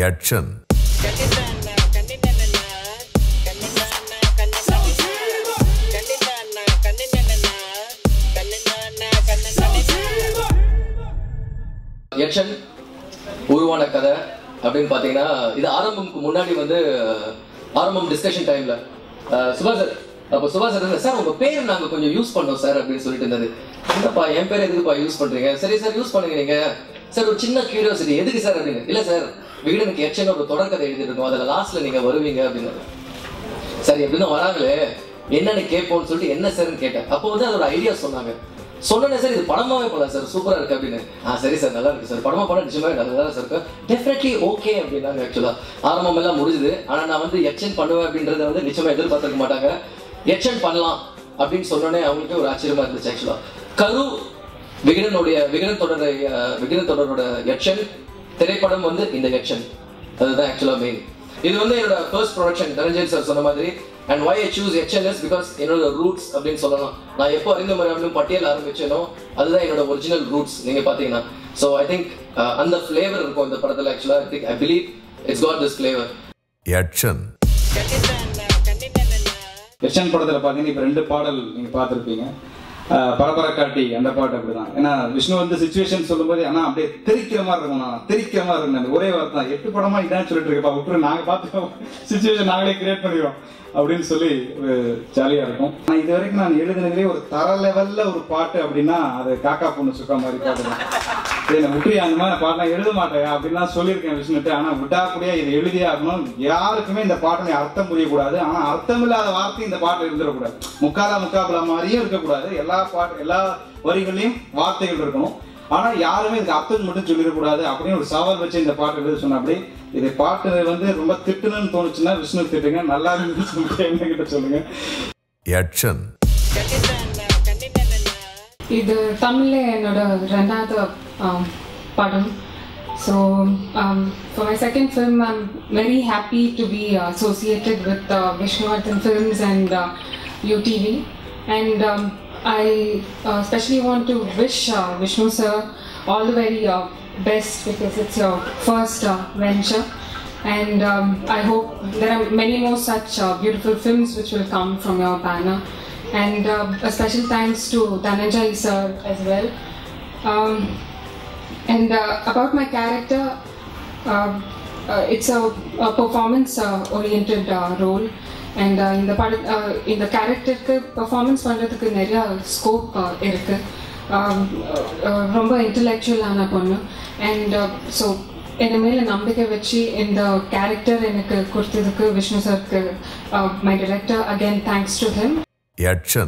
Action. யக்ஷன் உருவான கதை அப்படின்னு பார்த்தீங்கன்னா இது ஆரம்பம்க்கு முன்னாடி வந்து ஆரம்பம் டிஸ்கஷன் டைம்ல சுபா சார் அப்போ சுபா சார் இருந்தார், சார் உங்க பேர் நாங்கள் கொஞ்சம் யூஸ் பண்ணோம் சார் அப்படின்னு சொல்லிட்டு இருந்தது என்னப்பா என் பேர் எதுக்குப்பா யூஸ் பண்றீங்க சரி சார் யூஸ் பண்ணுங்க நீங்க சார் ஒரு சின்ன கியூரியாசிட்டி எதுக்கு சார் அப்படின்னு இல்ல சார் விகடனுக்கு யக்ஷன் ஒரு தொடர்கதை எழுதிட்டு இருக்கோம் அதில் லாஸ்ட்ல நீங்க வருவீங்க அப்படின்னு சரி எப்படின்னு வராங்களே என்னன்னு கேட்போம்னு சொல்லிட்டு என்ன சார்னு கேட்டேன் அப்போ வந்து அதோட ஐடியா சொன்னாங்க சொன்னேன் சார் இது படமாவே போல சார் சூப்பரா இருக்கு அப்படின்னு ஆ சரி சார் நல்லா இருக்கு சார் படமா படம் நிச்சயமாவே நல்லா தான் சார் இருக்கு டெஃபினெட்லி ஓகே அப்படின்னாங்க ஆக்சுவலா ஆரம்பம் எல்லாம் முடிஞ்சுது ஆனா நான் வந்து எக்ஷன் பண்ணுவேன் அப்படின்றத வந்து நிச்சயமா எதிர்பார்த்திருக்க மாட்டாங்க எக்ஷன் பண்ணலாம் அப்படின்னு சொன்னோடனே அவங்களுக்கு ஒரு ஆச்சரியமா இருந்துச்சு ஆக்சுவலா கரு விகடனுடைய விகடன் தொடர் அஹ், விகடன் தொடரோட எக்ஷன் திரைப்படம் வந்து இந்த எக்ஷன் அதுதான் ஆக்சுவலா மெயின் இது வந்து என்னோட ஃபர்ஸ்ட் ப்ரொடக்ஷன் தனஞ்சயன் சார் சொன்ன மாதிரி and why I choose HNS because என்னோட ரூட்ஸ் அப்படின்னு சொல்லலாம் நான் எப்போ அறிந்த மரம் பட்டியல் ஆரம்பிச்சேனோ அதுதான் என்னோட ஒரிஜினல் ரூட்ஸ் நீங்க பாத்தீங்கன்னா ஸோ ஐ திங்க் அந்த ஃப்ளேவர் இருக்கும் இந்த படத்துல ஆக்சுவலா I think I believe it's got this flavour Action. எஸ்டன் படத்தில் பார்த்தீங்கன்னா இப்போ ரெண்டு பாடல் நீங்கள் பார்த்துருப்பீங்க பரபர காட்டி அந்த பாட்டு அப்படிதான் ஏன்னா விஷ்ணு வந்து சுச்சுவேஷன் சொல்லும்போது ஆனால் அப்படியே தெரிக்கிற மாதிரி இருக்கும் நான் தெரிக்கிற மாதிரி இருக்கும் அந்த ஒரே வார்த்தை தான் எட்டு படமா இதான் சொல்லிட்டு இருக்கப்பா விட்டுரு நாங்கள் பார்த்துக்கோம் சுச்சுவேஷன் நாங்களே கிரியேட் பண்ணிடுவோம் அப்படின்னு சொல்லி ஒரு ஜாலியாக இருக்கும் ஆனால் இது வரைக்கும் நான் எழுதுனதுலேயே ஒரு தர லெவலில் ஒரு பாட்டு அப்படின்னா அது காக்கா பொண்ணு சுக்கா மாதிரி பாட்டு தான் சரி நான் விட்டு அந்த மாதிரி பாட்டு நான் எழுத மாட்டேன் அப்படின்லாம் சொல்லியிருக்கேன் விஷ்ணுட்டு ஆனால் விட்டாக்கூடியா இதை எழுதியே ஆகணும் யாருக்குமே இந்த பாட்டினை அர்த்தம் புரியக்கூடாது ஆனால் அர்த்தம் இல்லாத வார்த்தை இந்த பாட்டு இருந்துடக்கூடாது முக்காலா முக்காபுலா மாதிரியும் இருக்கக்கூடாது எல்லா பாட்டு எல்லா வரிகளையும் வார்த்தைகள் இருக்கணும் ஆனா யாருமே இதுக்கு அர்த்தம் மட்டும் சொல்லிடக்கூடாது அப்படின்னு ஒரு சவால் வச்சு இந்த பாட்டு எழுத சொன்ன அப்படி இது பாட்டு வந்து ரொம்ப திட்டுன்னு தோணுச்சுன்னா விஷ்ணு திட்டுங்க நல்லா இருந்துன்னு சொல்லிட்டு என்ன கிட்ட சொல்லுங்க Action. இது தமிழ்ல என்னோட ரெண்டாவது ஆம், படம் so for my second film I'm very happy to be associated with Vishnuvardhan films and UTV and I specially want to wish Vishnu sir all the very best because it's your first venture and um, I hope there are many more such uh, beautiful films which will come from your banner. And uh, a special thanks to Dhananjay sir as well. Um, and uh, about my character, uh, uh, it's a, a performance-oriented uh, role. And uh, இந்த பட uh, இந்த கேரக்டருக்கு performance பண்ணுறதுக்கு நிறைய scope இருக்குது ரொம்ப இன்டலெக்சுவலான பொண்ணு and so என் மேல நம்பிக்கை வச்சு இந்த கேரக்டர் எனக்கு கொடுத்ததுக்கு விஷ்ணு சாருக்கு my director again thanks to him Action.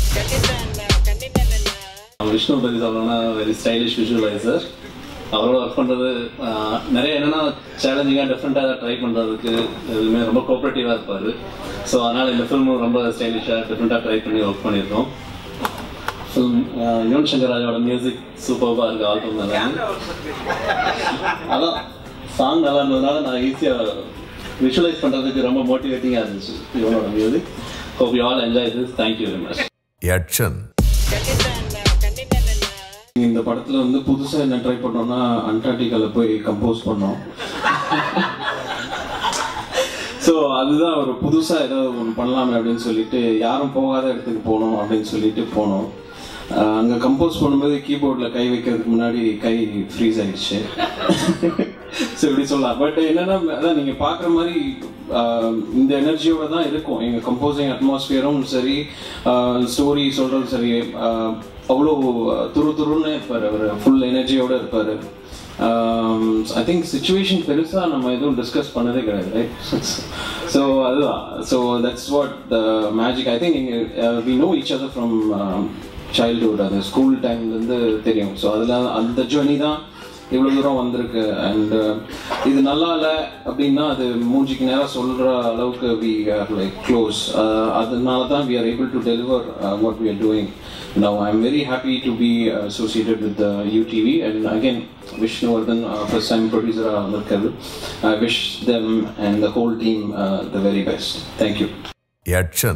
Vishnu பற்றி சொல்லணும்னா வெரி ஸ்டைலிஷ் விஷுவலைசர் அவரோட ஒர்க் பண்ணுறது நிறைய என்னென்னா சேலஞ்சிங்காக டிஃப்ரெண்ட்டாக ட்ரை பண்ணுறதுக்கு எதுவுமே ரொம்ப கோஆப்ரேட்டிவாக இருப்பார் ஸோ அதனால் இந்த ஃபில்மும் ரொம்ப ஸ்டைலிஷாக டிஃப்ரெண்ட்டாக ட்ரை பண்ணி ஒர்க் பண்ணியிருக்கோம் ஃபில்ம் யுவன் சங்கர் ராஜாவோட மியூசிக் சூப்பராக இருக்குது ஆல்பம் நல்லா அதான் சாங் நல்லா இருந்ததுனால நான் ஈஸியாக விஷுவலைஸ் பண்ணுறதுக்கு ரொம்ப மோட்டிவேட்டிங்காக இருந்துச்சு யுவனோட music hope you all enjoy this thank you very much Action. இந்த படத்துல வந்து புதுசா என்ன ட்ரை பண்ணோம்னா அண்டார்டிகால போய் கம்போஸ் பண்ணோம் ஸோ அதுதான் ஒரு புதுசா ஏதோ ஒன்று பண்ணலாமே அப்படின்னு சொல்லிட்டு யாரும் போகாத இடத்துக்கு போகணும் அப்படின்னு சொல்லிட்டு போனோம் ஆஹ் அங்க கம்போஸ் பண்ணும்போது கீபோர்டில் கை வைக்கிறதுக்கு முன்னாடி கை ஃப்ரீஸ் ஆயிடுச்சு ஸோ இப்படி சொல்லலாம் பட் என்னன்னா அதான் நீங்க பார்க்குற மாதிரி ஆஹ் இந்த எனர்ஜியோட தான் இருக்கும் எங்க கம்போசிங் அட்மாஸ்பியரும் சரி ஸ்டோரி சொல்றதும் சரி ஆஹ் அவ்வளோ துரு துருன்னு இருப்பார் அவர் ஃபுல் எனர்ஜியோட இருப்பார் ஐ திங்க் சுச்சுவேஷன் பெருசாக நம்ம எதுவும் டிஸ்கஸ் பண்ணதே கிடையாது ரைட் ஸோ அதுதான் so that's what the magic I think நீங்கள் we know each other from childhood அது ஸ்கூல் டைம்லேருந்து தெரியும் ஸோ அதில் அந்த ஜேர்னி தான் இவ்வளோ தூரம் வந்திருக்கு அண்ட் இது நல்லா இல்லை அப்படின்னா அது மூஞ்சிக்கு நேராக சொல்கிற அளவுக்கு வி ஆர் லைக் க்ளோஸ் அதனால தான் we are able to deliver what we are doing Now I'm very happy to be uh, associated with the UTV and again Vishnuvardhan, uh, first time producer uh, Amarkar. I wish them and the whole team uh, the very best. Thank you. Action.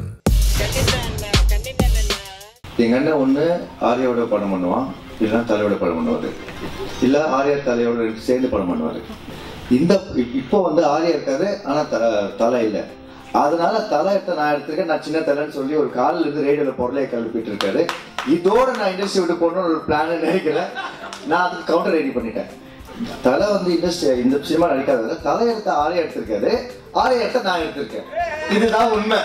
எங்க அண்ணன் ஒன்று ஆர்யாவோட படம் பண்ணுவான் இல்லைன்னா தலையோட படம் பண்ணுவார் இல்லை ஆர்யா தலையோட ரெண்டு சேர்ந்து படம் பண்ணுவார் இந்த இ- இப்போ வந்து ஆரியா இருக்காரு ஆனா த- தலை இல்லை அதனால தலை எடுத்த நான் எடுத்திருக்கேன் நான் சின்ன தலைன்னு சொல்லி ஒரு காலில் இருந்து ரேடியோல பொருளையை கிளப்பிட்டு இருக்காரு இதோட நான் இண்டஸ்ட்ரி விட்டு போகணும்னு ஒரு பிளான் நினைக்கிறேன் நான் அதுக்கு கவுண்டர் ரெடி பண்ணிட்டேன் தலை வந்து இண்டஸ்ட்ரி இந்த சினிமா நடிக்காதது தலை எடுத்த ஆரியா எடுத்திருக்காரு ஆரியா எடுத்த நான் எடுத்திருக்கேன் இதுதான் உண்மை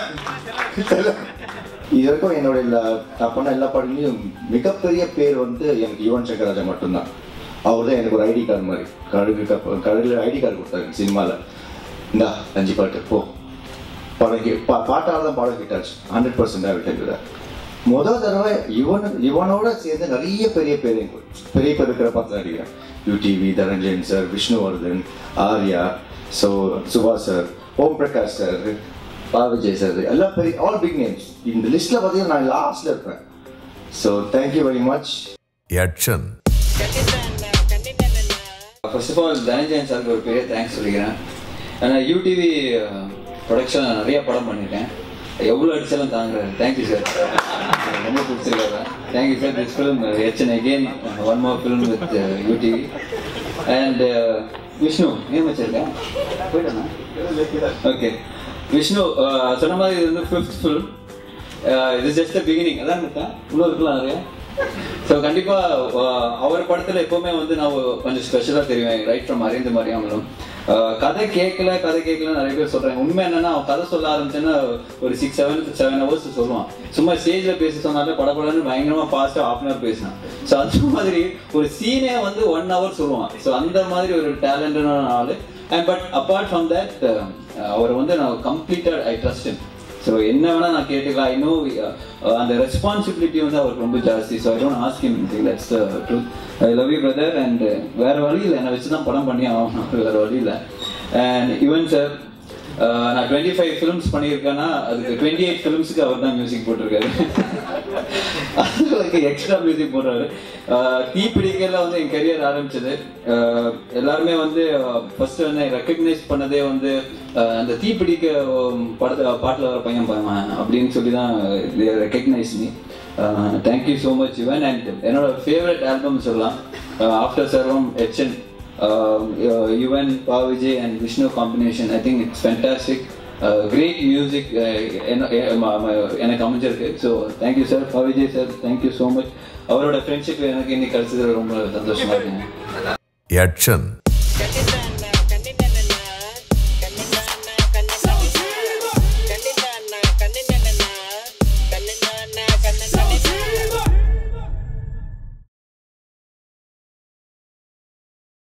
இது வரைக்கும் என்னோட எல்லா- நான் பண்ண எல்லா படங்களையும் மிகப்பெரிய பேர் வந்து எனக்கு யுவன் சங்கர் ராஜா மட்டும்தான் அவர் தான் எனக்கு ஒரு ஐடி கார்டு மாதிரி கழுகு கப்ப கழுகுல ஐடி கார்டு கொடுத்தாரு சினிமாவில் இந்தா அஞ்சு பாட்டு போ படம் கே பா பாட்டால் தான் பாடம் கிட்டாச்சு ஹண்ட்ரட் பர்சன்ட் விட்டு முதல் தடவை இவன் இவனோட சேர்ந்து நிறைய பெரிய பேர் பெரிய பேர் இருக்கிற பார்த்து தான் அடிக்கிறேன் UTV Dhananjayan sir Vishnuvardhan Arya so Subash sir Om Prakash sir Pa Vijay sir எல்லாம் பெரிய ஆல் பிக் நேம்ஸ் இந்த லிஸ்ட்டில் பார்த்தீங்கன்னா நான் லாஸ்ட்டில் இருப்பேன் so thank you very much action, first of all Dhananjayan சாருக்கு ஒரு பெரிய தேங்க்ஸ் சொல்லிக்கிறேன் ஏன்னா யூடிவி ப்ரொடக்ஷன் நிறைய படம் பண்ணியிருக்கேன் எவ்வளோ அடிச்சாலும் தாங்குறாரு தேங்க்யூ சார் ரொம்ப பிடிச்சிருக்காரு thank you sir this film HN again one more film with UTV and Vishnu ஏன் வச்சிருக்கேன் போயிட்டேண்ணா ஓகே விஷ்ணு uh, சொன்ன மாதிரி இது வந்து ஃபிஃப்த் ஃபிலிம் இது ஜஸ்ட் பிகினிங் அதான் இருக்கேன் உள்ள இருக்கலாம் நிறைய ஸோ கண்டிப்பா அஹ், அவர் படத்துல எப்பவுமே வந்து நான் ஒரு கொஞ்சம் ஸ்பெஷலா தெரிவேன் ரைட் ஃப்ரம் அறிந்து மரியாமலும் அஹ், கதை கேட்கல கதை கேட்கல நிறைய பேர் சொல்றாங்க உண்மை என்னன்னா அவன் கதை சொல்ல ஆரம்பிச்சேன்னா ஒரு சிக்ஸ் செவன் செவன் ஹவர்ஸ் சொல்லுவான் சும்மா ஸ்டேஜ்ல பேச சொன்னாலே படப்படன்னு பயங்கரமா ஃபாஸ்டா ஹாஃப் அன் ஹவர் பேசினான் ஸோ அந்த மாதிரி ஒரு சீனே வந்து ஒன் ஹவர் சொல்லுவான் ஸோ அந்த மாதிரி ஒரு டேலண்டான ஆளு and but apart from that அவர் வந்து நான் கம்ப்ளீட்டட் ஐ ட்ரஸ்ட் ஸோ என்ன வேணா நான் கேட்டுக்கலாம் ஐ நோ அந்த ரெஸ்பான்சிபிலிட்டி வந்து அவருக்கு ரொம்ப ஜாஸ்தி so I don't ask him that's truth I love you brother and வேற வழி இல்லை என்னை வச்சு தான் படம் பண்ணி ஆகணும் வேற வழி இல்லை அண்ட் ஈவன் சார் நான் டுவெண்ட்டி ஃபைவ் ஃபிலிம்ஸ் பண்ணியிருக்கேன்னா அதுக்கு டுவெண்ட்டி எயிட் ஃபிலிம்ஸுக்கு அவர் தான் மியூசிக் போட்டிருக்காரு அதுக்கு எக்ஸ்ட்ரா மியூசிக் போடுறாரு தீப்பிடிக்கல வந்து என் கெரியர் ஆரம்பிச்சது அஹ் எல்லாருமே வந்து ஃபர்ஸ்ட் வந்து ரெக்கக்னைஸ் பண்ணதே வந்து அஹ் அந்த தீப்பிடிக்க படத்தை பாட்டில் வர பையன் பையன் அப்படின்னு சொல்லி தான் recognise me thank you so much Yuvan and என்னோட ஃபேவரட் ஆல்பம் சொல்லலாம் after Sarvam HN Yuvan Pa Vijay and Vishnu combination I think it's fantastic great music எனக்கு அமைஞ்சிருக்கு so thank you sir Pa Vijay sir thank you so much அவரோட ஃப்ரெண்ட்ஷிப் எனக்கு இன்னைக்கு கிடைச்சது ரொம்ப சந்தோஷமா இருக்குங்க action,